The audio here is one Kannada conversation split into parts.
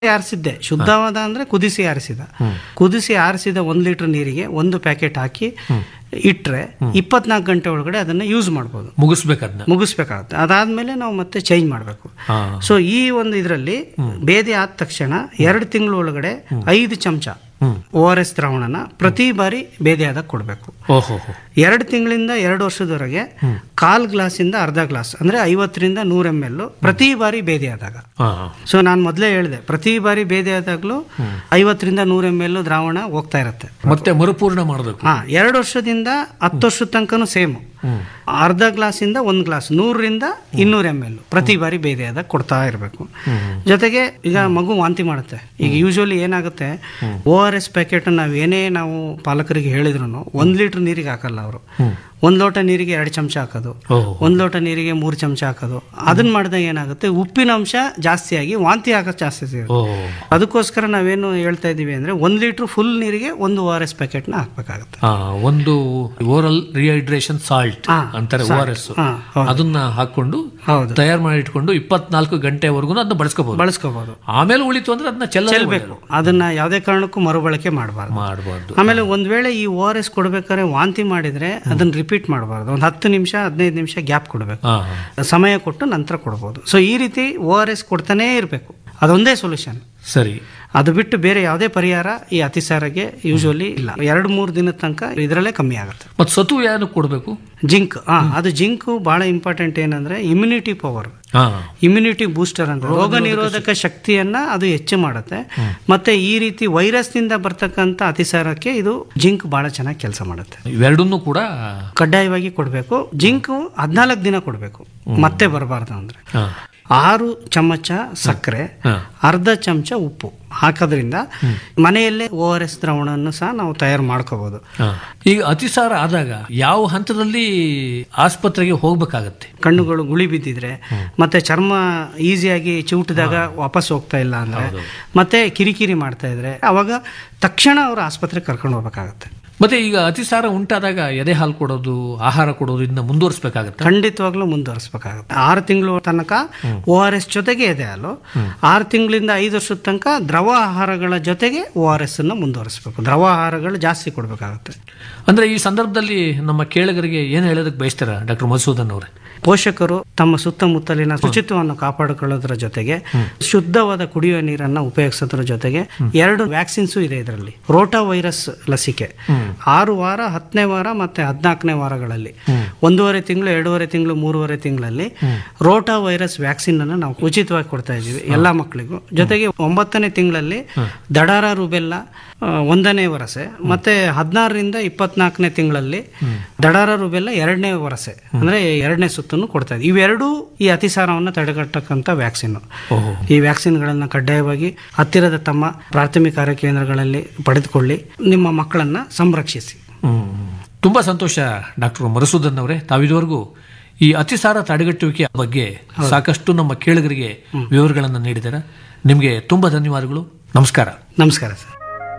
ಆರಿಸಿದ್ದೆ ಶುದ್ಧವಾದ ಅಂದ್ರೆ ಕುದಿಸಿ ಆರಿಸಿದ ಕುದಿಸಿ ಆರಿಸಿದ ಒಂದು ಲೀಟರ್ ನೀರಿಗೆ ಒಂದು ಪ್ಯಾಕೆಟ್ ಹಾಕಿ ಇಟ್ರೆ ಇಪ್ಪತ್ನಾಲ್ಕು ಗಂಟೆ ಒಳಗಡೆ ಅದನ್ನ ಯೂಸ್ ಮಾಡ್ಬೋದು ಮುಗಿಸ್ಬೇಕದ್ನ ಮುಗಿಸ್ಬೇಕಾಗುತ್ತೆ ಅದಾದ್ಮೇಲೆ ನಾವು ಮತ್ತೆ ಚೇಂಜ್ ಮಾಡಬೇಕು ಹಾ ಸೊ ಈ ಒಂದು ಇದರಲ್ಲಿ ಬೇದಿ ಆದ ತಕ್ಷಣ ಎರಡು ತಿಂಗಳ ಒಳಗಡೆ ಐದು ಚಮಚ ಓ ಆರ್ ಎಸ್ ದ್ರಾವಣನ ಪ್ರತಿ ಬಾರಿ ಬೇದಿ ಆದಾಗ ಕೊಡಬೇಕು ಓಹೋ ಹೋ ಎರಡು ತಿಂಗಳಿಂದ ಎರಡು ವರ್ಷದವರೆಗೆ ಕಾಲ್ ಗ್ಲಾಸಿಂದ ಅರ್ಧ ಗ್ಲಾಸ್ ಅಂದ್ರೆ ಐವತ್ತರಿಂದ ನೂರ ಎಮ್ ಎಲ್ ಪ್ರತಿ ಬಾರಿ ಬೇದಿ ಆದಾಗ ಹಾ ಸೊ ನಾನು ಮೊದಲೇ ಹೇಳಿದೆ ಪ್ರತಿ ಬಾರಿ ಬೇದಿ ಆದಾಗಲೂ ಐವತ್ತರಿಂದ ನೂರ ಎಮ್ ಎಲ್ ದ್ರಾವಣ ಹೋಗ್ತಾ ಇರುತ್ತೆ ಮತ್ತೆ ಮರುಪೂರ್ಣ ಮಾಡಬೇಕು ಹಾ ಎರಡು ವರ್ಷದಿಂದ ಹತ್ತು ವರ್ಷದ ತನಕನೂ ಸೇಮ್ ಅರ್ಧ ಗ್ಲಾಸಿಂದ ಒಂದು ಗ್ಲಾಸ್ ನೂರರಿಂದ ಇನ್ನೂರ ಎಮ್ ಎಲ್ ಪ್ರತಿ ಬಾರಿ ಬೇದಿ ಆದಾಗ ಕೊಡ್ತಾ ಇರಬೇಕು ಜೊತೆಗೆ ಈಗ ಮಗು ವಾಂತಿ ಮಾಡುತ್ತೆ ಈಗ ಯೂಶುವಲಿ ಏನಾಗುತ್ತೆ ಓ ಆರ್ ಎಸ್ ಪ್ಯಾಕೆಟ್ ನಾವು ಏನೇ ನಾವು ಪಾಲಕರಿಗೆ ಹೇಳಿದ್ರು ಒಂದು ಲೀಟರ್ ನೀರಿಗೆ ಹಾಕಲ್ಲ ಅವರು ಒಂದು ಲೋಟ ನೀರಿಗೆ ಎರಡು ಚಮಚ ಹಾಕೋದು ಓಹೋ ಒಂದು ಲೋಟ ನೀರಿಗೆ ಮೂರು ಚಮಚ ಹಾಕೋದು ಅದನ್ನ ಮಾಡಿದಾಗ ಏನಾಗುತ್ತೆ ಉಪ್ಪಿನ ಅಂಶ ಜಾಸ್ತಿಯಾಗಿ ವಾಂತಿ ಆಗೋದು ಜಾಸ್ತಿ ಸಿಗುತ್ತೆ ಓಹೋ ಅದಕ್ಕೋಸ್ಕರ ನಾವೇನು ಹೇಳ್ತಾ ಇದ್ದೀವಿ ಅಂದ್ರೆ ಒಂದು ಲೀಟರ್ ಫುಲ್ ನೀರಿಗೆ ಒಂದು ಓ ಆರ್ ಎಸ್ ಪ್ಯಾಕೆಟ್ನ ಹಾಕ್ಬೇಕಾಗುತ್ತೆ ಹಾ ಒಂದು ಓರಲ್ ರಿಹೈಡ್ರೇಷನ್ ಸಾಲ್ಟ್ ಹಾ, ಅಂತಾರೆ ಓ ಆರ್ ಎಸ್ ಹಾ, ಹೌದು. ಅದನ್ನ ಹಾಕೊಂಡು ಹೌದು ತಯಾರು ಮಾಡಿ ಇಟ್ಕೊಂಡು ಇಪ್ಪತ್ನಾಲ್ಕು ಗಂಟೆವರೆಗೂ ಅದನ್ನ ಬಳಸ್ಕೋಬಹುದು ಬಳಸ್ಕೋಬಹುದು ಆಮೇಲೆ ಉಳಿತು ಅಂದ್ರೆ ಅದನ್ನ ಚೆಲ್ಲ ಚೆಲ್ಬೇಕು ಅದನ್ನ ಯಾವುದೇ ಕಾರಣಕ್ಕೂ ಮರುಬಳಕೆ ಮಾಡಬಾರ್ದು ಮಾಡಬಾರ್ದು ಆಮೇಲೆ ಒಂದ್ ವೇಳೆ ಈ ಓ ಆರ್ ಎಸ್ ಕೊಡ್ಬೇಕಾದ್ರೆ ವಾಂತಿ ಮಾಡಿದ್ರೆ ಅದನ್ನ ರಿಪೀಟ್ ಮಾಡಬಾರ್ದು ಒಂದು ಹತ್ತು ನಿಮಿಷ ಹದಿನೈದು ನಿಮಿಷ ಗ್ಯಾಪ್ ಕೊಡಬೇಕು ಹಾ ಸಮಯ ಕೊಟ್ಟು ನಂತರ ಕೊಡ್ಬೋದು ಸೊ ಈ ರೀತಿ ಓ ಆರ್ ಎಸ್ ಕೊಡ್ತಾನೇ ಇರಬೇಕು ಅದೊಂದೇ ಸೊಲ್ಯೂಷನ್ ಸರಿ ಅದು ಬಿಟ್ಟು ಬೇರೆ ಯಾವುದೇ ಪರಿಹಾರ ಈ ಅತಿಸಾರಕ್ಕೆ ಯೂಶುವಲಿ ಇಲ್ಲ ಎರಡು ಮೂರು ದಿನದ ತನಕ ಇದರಲ್ಲೇ ಕಮ್ಮಿ ಆಗುತ್ತೆ ಮತ್ ಸತು ಏನು ಕೊಡ್ಬೇಕು ಜಿಂಕ್ ಹಾ ಅದು ಜಿಂಕ್ ಬಹಳ ಇಂಪಾರ್ಟೆಂಟ್ ಏನಂದ್ರೆ ಇಮ್ಯುನಿಟಿ ಪವರ್ ಹಾ ಇಮ್ಯುನಿಟಿ ಬೂಸ್ಟರ್ ಅಂತ ರೋಗ ನಿರೋಧಕ ಶಕ್ತಿಯನ್ನ ಅದು ಹೆಚ್ಚು ಮಾಡುತ್ತೆ ಮತ್ತೆ ಈ ರೀತಿ ವೈರಸ್ ನಿಂದ ಬರ್ತಕ್ಕಂಥ ಅತಿಸಾರಕ್ಕೆ ಇದು ಜಿಂಕ್ ಬಹಳ ಚೆನ್ನಾಗಿ ಕೆಲಸ ಮಾಡುತ್ತೆ ಇವೆರಡನ್ನೂ ಕೂಡ ಕಡ್ಡಾಯವಾಗಿ ಕೊಡಬೇಕು ಜಿಂಕ್ ಹದಿನಾಲ್ಕು ದಿನ ಕೊಡಬೇಕು ಮತ್ತೆ ಬರಬಾರ್ದು ಅಂದ್ರೆ ಹಾ ಆರು ಚಮಚ ಸಕ್ಕರೆ ಹಾ. ಅರ್ಧ ಚಮಚ ಉಪ್ಪು ಹಾಕೋದ್ರಿಂದ ಮನೆಯಲ್ಲೇ ಓ ಆರ್ ಎಸ್ ದ್ರಾವಣವನ್ನು ಸಹ ನಾವು ತಯಾರು ಮಾಡ್ಕೋಬಹುದು ಹಾ. ಈಗ ಅತಿಸಾರ ಆದಾಗ ಯಾವ ಹಂತದಲ್ಲಿ ಆಸ್ಪತ್ರೆಗೆ ಹೋಗ್ಬೇಕಾಗತ್ತೆ ಕಣ್ಣುಗಳು ಗುಳಿ ಬಿದ್ದಿದ್ರೆ ಮತ್ತೆ ಚರ್ಮ ಈಸಿಯಾಗಿ ಚಿವುಟಿದಾಗ ವಾಪಸ್ ಹೋಗ್ತಾ ಇಲ್ಲ ಅಂದ್ರೆ ಮತ್ತೆ ಕಿರಿಕಿರಿ ಮಾಡ್ತಾ ಇದ್ರೆ ಅವಾಗ ತಕ್ಷಣ ಅವರು ಆಸ್ಪತ್ರೆಗೆ ಕರ್ಕೊಂಡು ಹೋಗ್ಬೇಕಾಗತ್ತೆ ಮತ್ತೆ ಈಗ ಅತಿಸಾರ ಉಂಟಾದಾಗ ಎದೆ ಹಾಲು ಕೊಡೋದು ಆಹಾರ ಕೊಡೋದು ಇದನ್ನ ಮುಂದುವರಿಸಬೇಕಾಗತ್ತೆ ಖಂಡಿತವಾಗ್ಲೂ ಮುಂದುವರಿಸಬೇಕಾಗುತ್ತೆ ಆರು ತಿಂಗಳು ತನಕ ಓ ಆರ್ ಎಸ್ ಜೊತೆಗೆ ಇದೆ ಹಾಲು ಆರು ತಿಂಗಳಿಂದ ಐದು ವರ್ಷದ ತನಕ ದ್ರವ ಆಹಾರಗಳ ಜೊತೆಗೆ ಓ ಆರ್ ಎಸ್ ಅನ್ನು ಮುಂದುವರಿಸಬೇಕು ದ್ರವ ಆಹಾರಗಳು ಜಾಸ್ತಿ ಕೊಡಬೇಕಾಗುತ್ತೆ ಅಂದ್ರೆ ಈ ಸಂದರ್ಭದಲ್ಲಿ ನಮ್ಮ ಕೇಳಗರಿಗೆ ಏನು ಹೇಳೋದಕ್ಕೆ ಬಯಸ್ತಾರ ಡಾಕ್ಟರ್ ಮಧುಸೂದನ್ ಅವರೇ ಪೋಷಕರು ತಮ್ಮ ಸುತ್ತಮುತ್ತಲಿನ ಶುಚಿತ್ವವನ್ನು ಕಾಪಾಡಿಕೊಳ್ಳೋದ್ರ ಜೊತೆಗೆ ಶುದ್ಧವಾದ ಕುಡಿಯುವ ನೀರನ್ನ ಉಪಯೋಗಿಸೋದ್ರ ಜೊತೆಗೆ ಎರಡು ವ್ಯಾಕ್ಸಿನ್ಸು ಇದೆ ಇದರಲ್ಲಿ ರೋಟಾ ವೈರಸ್ ಲಸಿಕೆ ಆರು ವಾರ ಹತ್ತನೇ ವಾರ ಮತ್ತೆ ಹದಿನಾಲ್ಕನೇ ವಾರಗಳಲ್ಲಿ ಒಂದೂವರೆ ತಿಂಗಳು ಎರಡೂವರೆ ತಿಂಗಳು ಮೂರುವರೆ ತಿಂಗಳಲ್ಲಿ ರೋಟಾ ವೈರಸ್ ವ್ಯಾಕ್ಸಿನ್ ಅನ್ನು ನಾವು ಉಚಿತವಾಗಿ ಕೊಡ್ತಾ ಇದ್ದೀವಿ ಎಲ್ಲಾ ಮಕ್ಕಳಿಗೂ ಜೊತೆಗೆ ಒಂಬತ್ತನೇ ತಿಂಗಳಲ್ಲಿ ದಡಾರ ರುಬೆಲ್ಲ ಆ, ಒಂದನೇ ವರಸೆ ಮತ್ತೆ ಹದಿನಾರರಿಂದ ಇಪ್ಪತ್ನಾಲ್ಕನೇ ತಿಂಗಳಲ್ಲಿ ದಡಾರ ರುಬೆಲ್ಲ ಎರಡನೇ ವರಸೆ ಅಂದ್ರೆ ಎರಡನೇ ಸುತ್ತನ್ನು ಕೊಡ್ತಾ ಇದ್ದೀವಿ ಇವೆರಡೂ ಈ ಅತಿಸಾರವನ್ನು ತಡೆಗಟ್ಟಕ್ಕಂಥ ವ್ಯಾಕ್ಸಿನ್ ಓಹೋ ಈ ವ್ಯಾಕ್ಸಿನ್ಗಳನ್ನು ಕಡ್ಡಾಯವಾಗಿ ಹತ್ತಿರದ ತಮ್ಮ ಪ್ರಾಥಮಿಕ ಆರೋಗ್ಯ ಕೇಂದ್ರಗಳಲ್ಲಿ ಪಡೆದುಕೊಳ್ಳಿ ನಿಮ್ಮ ಮಕ್ಕಳನ್ನ ಸಂರಕ್ಷಿಸಿ ಹ್ಮ್. ತುಂಬಾ ಸಂತೋಷ ಡಾಕ್ಟರ್ ಮಧುಸೂದನ್ ಅವರೇ ತಾವಿದುವರೆಗೂ ಈ ಅತಿಸಾರ ತಡೆಗಟ್ಟುವಿಕೆ ಬಗ್ಗೆ ಸಾಕಷ್ಟು ನಮ್ಮ ಕೇಳುಗರಿಗೆ ವಿವರಗಳನ್ನು ನೀಡಿದ್ದಾರೆ ನಿಮಗೆ ತುಂಬಾ ಧನ್ಯವಾದಗಳು ನಮಸ್ಕಾರ ನಮಸ್ಕಾರ ಸರ್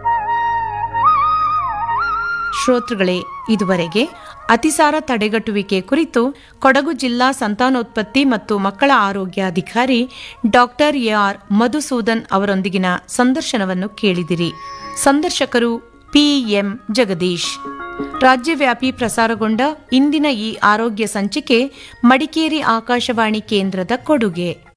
ಶ್ರೋತೃಗಳೇ ಇದುವರೆಗೆ ಅತಿಸಾರ ತಡೆಗಟ್ಟುವಿಕೆ ಕುರಿತು ಕೊಡಗು ಜಿಲ್ಲಾ ಸಂತಾನೋತ್ಪತ್ತಿ ಮತ್ತು ಮಕ್ಕಳ ಆರೋಗ್ಯ ಅಧಿಕಾರಿ ಡಾಕ್ಟರ್ ಎಆರ್ ಮಧುಸೂದನ್ ಅವರೊಂದಿಗಿನ ಸಂದರ್ಶನವನ್ನು ಕೇಳಿದಿರಿ ಸಂದರ್ಶಕರು ಪಿಎಂ ಜಗದೀಶ್ ರಾಜ್ಯವ್ಯಾಪಿ ಪ್ರಸಾರಗೊಂಡ ಇಂದಿನ ಈ ಆರೋಗ್ಯ ಸಂಚಿಕೆ ಮಡಿಕೇರಿ ಆಕಾಶವಾಣಿ ಕೇಂದ್ರದ ಕೊಡುಗೆ